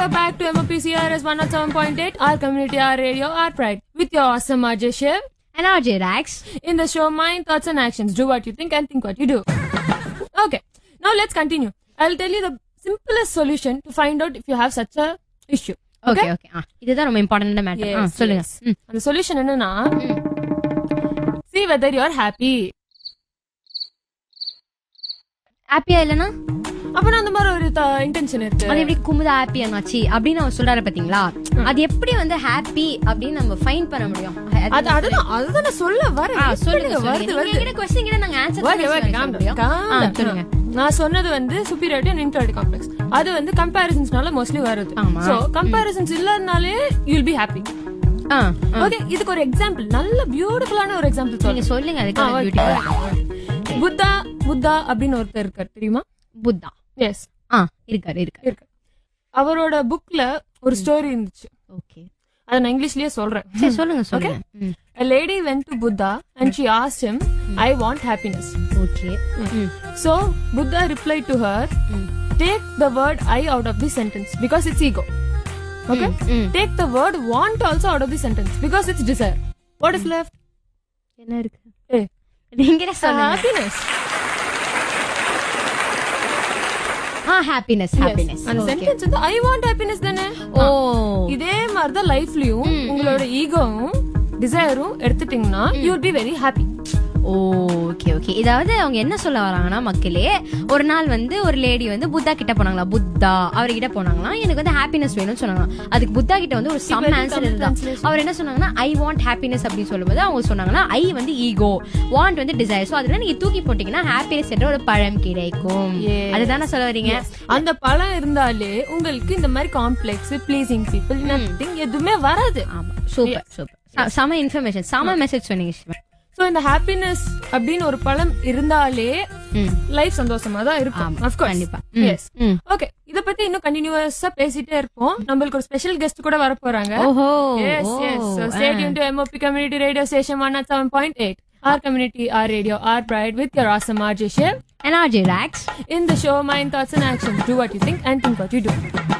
you're back to MOPCRS 107.8, our community, our radio, our pride, with your awesome RJ Shiv. And RJ Rax. In the show, Mind, Thoughts and Actions. Do what you think and think what you do. Okay, now let's continue. I'll tell you the simplest solution to find out if you have such a issue. Okay okay இதுதான் ரொம்ப important matter Yes, சொல்லுங்க yes. ம். அந்த solution என்னன்னா see whether you are happy ஹாப்பியா இல்லனா அப்பனா அந்த மாதிரி ஒரு இன்டென்ஷன் இருக்கு அது எப்படி குமுதா ஹாப்பி ஆனாச்சு அப்படின்னு அவர் சொல்றாரு பாத்தீங்களா அது எப்படி வந்து ஹாப்பி அப்படின்னு நம்ம ஃபைன் பண்ண முடியும் அது அதுதான் அதுதான் நான் சொல்ல வரேன் ஆ, எப்படி சொல்லுங்க வருது, சொல்லுங்க வருது. நீங்க என்கிட்ட கொஸ்டின் கிட்ட நாங்க answer Okay, okay, calm down, calm down. சொல்லுங்க நான் சொன்னது வந்து superiority and inferiority complex அது வந்து கம்பேரிசன்ஸ்னால மோஸ்ட்லி வருது ஆமா. சோ கம்பேரிசன்ஸ் இல்லனாலே you will be happy ah okay இதுக்கு ஒரு எக்ஸாம்பிள் நல்ல பியூட்டிஃபுல்லான ஒரு எக்ஸாம்பிள் நீங்க சொல்றேன் சொல்லுங்க ஆ, அதுக்கு okay, beauty okay. Buddha Buddha அப்படின்னு ஒருத்தர் இருக்கார் தெரியுமா புத்தா எஸ் ஆ இருக்காரு இருக்காரு இருக்கு அவரோட புக்ல ஒரு ஸ்டோரி இருந்துச்சு ஓகே அதை நான் இங்கிலீஷ்லயே சொல்றேன் சரி சொல்லுங்க சொல்லுங்க ம். A lady went to Buddha and she asked him, I want happiness. Okay hmm. So Buddha replied to her, Take the word I out of the sentence because it's ego. Okay? ம். Take the word want also out of the sentence because it's desire. What is left? என்ன இருக்கு Eh, நீங்க சொல்லுங்க happiness. Ah happiness happiness அந்த sentence வந்து I want happiness தானே ஓ இதே மாதிரிதான் லைஃப்லயும் உங்களோட ஈகோவும் டிசைரும் எடுத்துட்டீங்கன்னா you will be very happy okay okay இதாவது அவங்க என்ன சொல்ல வராங்கன்னா மக்களே ஒரு நாள் வந்து ஒரு லேடி வந்து புத்தா கிட்ட போனாங்களா புத்தா அவர்கிட்ட போனாங்களா எனக்கு வந்து ஹாப்பினஸ் வேணும்னு சொன்னாங்க அதுக்கு புத்தா கிட்ட வந்து ஒரு சம் ஆன்சர் இருந்தா அவர் என்ன சொன்னாங்கன்னா ஐ வாண்ட் ஹாப்பினஸ் அப்படின்னு சொல்லும்போது அவங்க சொன்னாங்கன்னா ஐ வந்து ஈகோ வாண்ட் வந்து டிசைர் சோ அதனால நீங்க தூக்கி போட்டீங்கன்னா ஹாப்பினஸ் என்ற ஒரு பழம் கிடைக்கும் Yes. அதுதானே சொல்ல வரீங்க அந்த பழம் இருந்தாலே உங்களுக்கு இந்த மாதிரி காம்ப்ளெக்ஸ் ப்ளீசிங் பீப்புள் நத்திங் எதுவுமே வராது ஆமா சூப்பர் சூப்பர் செம இன்ஃபர்மேஷன் செம மெசேஜ் சொன்னீங்க சிவன் சோ இந்த ஹாப்பினஸ் அப்படின்னு ஒரு பழம் இருந்தாலே ம். லைஃப் சந்தோஷமா தான் இருக்கும் ஆமா, of course. கண்டிப்பா. ம், Yes. ம். ஓகே இத பத்தி இன்னும் கண்டினியூஸா பேசிட்டே இருப்போம் நம்மளுக்கு ஒரு ஸ்பெஷல் கெஸ்ட் கூட வர போறாங்க ஓஹோ Yes, yes. So stay tuned to MOP Community Radio Station 107.8. Our community, our radio, our pride with your awesome RJ Shiv. and RJ Rax In the show, Mind, Thoughts and Actions. Do what you think and think what you do.